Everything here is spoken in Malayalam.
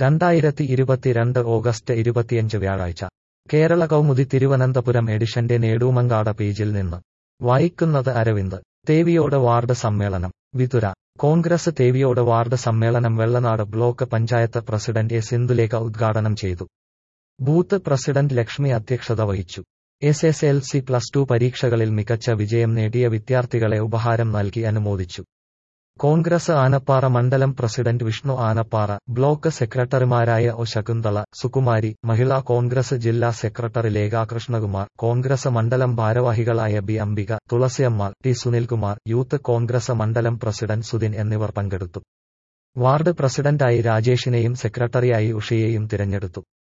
രണ്ടായിരത്തി ഇരുപത്തിരണ്ട് ഓഗസ്റ്റ് ഇരുപത്തിയഞ്ച് വ്യാഴാഴ്ച കേരള കൗമുദി തിരുവനന്തപുരം എഡിഷന്റെ നേടൂമങ്കാട പേജിൽ നിന്ന് വായിക്കുന്നത് അരവിന്ദ് തേവിയോട് വാർഡ് സമ്മേളനം വിതുര കോൺഗ്രസ് തേവിയോട് വാർഡ് സമ്മേളനം Vellanad block panchayat president A Sindhulekha ഉദ്ഘാടനം ചെയ്തു ബൂത്ത് പ്രസിഡന്റ് ലക്ഷ്മി അധ്യക്ഷത വഹിച്ചു S S L C plus two പരീക്ഷകളിൽ മികച്ച വിജയം നേടിയ വിദ്യാർത്ഥികളെ ഉപഹാരം നൽകി അനുമോദിച്ചു കോൺഗ്രസ് ആനപ്പാറ മണ്ഡലം പ്രസിഡന്റ് വിഷ്ണു ആനപ്പാറ ബ്ലോക്ക് സെക്രട്ടറിമാരായ ഒ ശകുന്തള സുകുമാരി മഹിളാ കോൺഗ്രസ് ജില്ലാ സെക്രട്ടറി ലേഖ കൃഷ്ണകുമാർ കോൺഗ്രസ് മണ്ഡലം ഭാരവാഹികളായ B Ambika Thulasiammal T Sunilkumar youth Congress മണ്ഡലം പ്രസിഡന്റ് സുദിൻ എന്നിവർ പങ്കെടുത്തു വാർഡ് പ്രസിഡന്റായി രാജേഷിനെയും സെക്രട്ടറിയായി ഉഷയെയും തിരഞ്ഞെടുത്തു